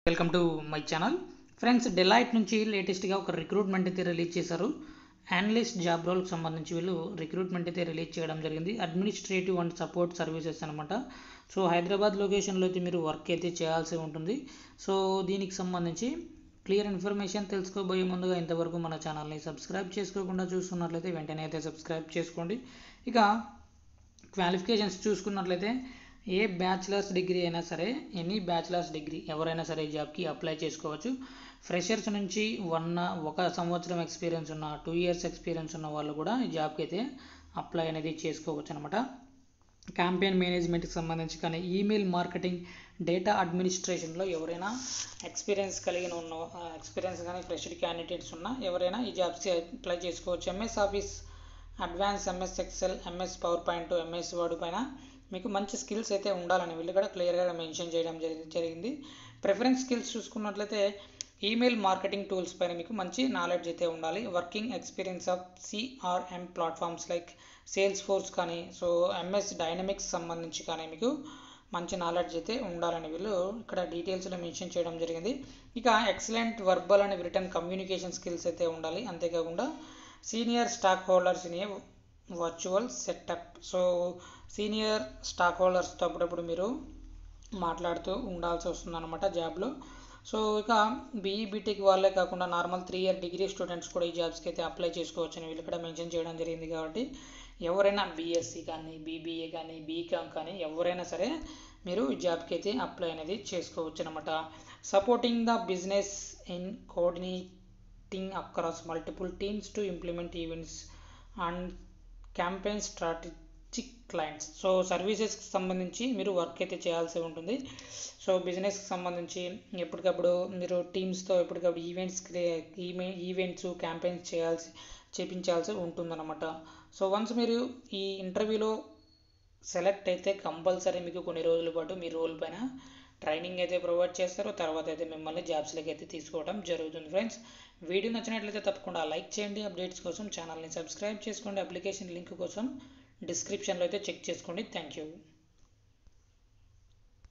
welcome to my channel friends Deloitte నుంచి లేటెస్ట్గా ఒక రిక్రూట్మెంట్ అయితే రిలీజ్ చేశారు అనలిస్ట్ జాబ్ రోల్కి సంబంధించి వీళ్ళు రిక్రూట్మెంట్ అయితే రిలీజ్ చేయడం జరిగింది అడ్మినిస్ట్రేటివ్ అండ్ సపోర్ట్ సర్వీసెస్ అనమాట సో హైదరాబాద్ లొకేషన్లో అయితే మీరు వర్క్ అయితే చేయాల్సి ఉంటుంది సో దీనికి సంబంధించి క్లియర్ ఇన్ఫర్మేషన్ తెలుసుకోబోయే ముందుగా ఇంతవరకు మన ఛానల్ని సబ్స్క్రైబ్ చేసుకోకుండా చూస్తున్నట్లయితే వెంటనే అయితే సబ్స్క్రైబ్ చేసుకోండి ఇక క్వాలిఫికేషన్స్ చూసుకున్నట్లయితే ఏ బ్యాచిలర్స్ డిగ్రీ అయినా సరే ఎనీ బ్యాచిలర్స్ డిగ్రీ ఎవరైనా సరే ఈ జాబ్కి అప్లై చేసుకోవచ్చు ఫ్రెషర్స్ నుంచి వన్ ఒక సంవత్సరం ఎక్స్పీరియన్స్ ఉన్న టూ ఇయర్స్ ఎక్స్పీరియన్స్ ఉన్న వాళ్ళు కూడా ఈ జాబ్కి అయితే అప్లై అనేది చేసుకోవచ్చు అనమాట క్యాంపెయిన్ మేనేజ్మెంట్కి సంబంధించి కానీ ఈమెయిల్ మార్కెటింగ్ డేటా అడ్మినిస్ట్రేషన్లో ఎవరైనా ఎక్స్పీరియన్స్ కలిగిన ఉన్న ఎక్స్పీరియన్స్ కానీ ఫ్రెషర్ క్యాండిడేట్స్ ఉన్నా ఎవరైనా ఈ జాబ్స్కి అప్లై చేసుకోవచ్చు MS Office advance MS Excel MS PowerPoint MS Word పైన మీకు మంచి స్కిల్స్ అయితే ఉండాలని వీళ్ళు కూడా క్లియర్గా మెన్షన్ చేయడం జరి- జరిగింది ప్రిఫరెన్స్ స్కిల్స్ చూసుకున్నట్లయితే ఈమెయిల్ మార్కెటింగ్ టూల్స్ పైన మీకు మంచి నాలెడ్జ్ అయితే ఉండాలి working experience of CRM platforms like Salesforce కానీ సో ఎంఎస్ డైనమిక్స్ సంబంధించి కానీ మీకు మంచి నాలెడ్జ్ అయితే ఉండాలని వీళ్ళు ఇక్కడ డీటెయిల్స్లో మెన్షన్ చేయడం జరిగింది ఇక excellent verbal and written communication skills అయితే ఉండాలి అంతేకాకుండా senior stakeholders in a virtual setup so senior స్టాక్ హోల్డర్స్తో అప్పుడప్పుడు మీరు మాట్లాడుతూ ఉండాల్సి వస్తుందన్నమాట జాబ్లో సో ఇక బీఈ బీటెక్ వాళ్ళే కాకుండా normal three year degree students కూడా ఈ జాబ్స్కి అయితే అప్లై చేసుకోవచ్చు అని వీళ్ళు ఇక్కడ మెన్షన్ చేయడం జరిగింది కాబట్టి ఎవరైనా బీఎస్సీ కానీ బీబీఏ కానీ బీకామ్ కానీ ఎవరైనా సరే మీరు ఈ జాబ్కి అయితే అప్లై అనేది చేసుకోవచ్చు అనమాట supporting the business in coordinating across multiple teams to implement events and campaign strategic clients so సర్వీసెస్కి సంబంధించి మీరు వర్క్ అయితే చేయాల్సి ఉంటుంది సో బిజినెస్కి సంబంధించి ఎప్పటికప్పుడు మీరు టీమ్స్తో ఎప్పటికప్పుడు ఈవెంట్స్ ఈమె ఈవెంట్స్ క్యాంపెయిన్స్ చేయాల్సి చేపించాల్సి ఉంటుందన్నమాట సో వన్స్ మీరు ఈ ఇంటర్వ్యూలో సెలెక్ట్ అయితే కంపల్సరీ మీకు కొన్ని రోజుల పాటు మీ రోల్ పైన ట్రైనింగ్ అయితే ప్రొవైడ్ చేస్తారు తర్వాత అయితే మిమ్మల్ని జాబ్స్లోకి అయితే తీసుకోవడం జరుగుతుంది ఫ్రెండ్స్ వీడియో నచ్చినట్లయితే తప్పకుండా లైక్ చేయండి అప్డేట్స్ కోసం ఛానల్ని సబ్స్క్రైబ్ చేసుకోండి అప్లికేషన్ లింక్ కోసం డిస్క్రిప్షన్లో అయితే చెక్ చేసుకోండి థ్యాంక్ యూ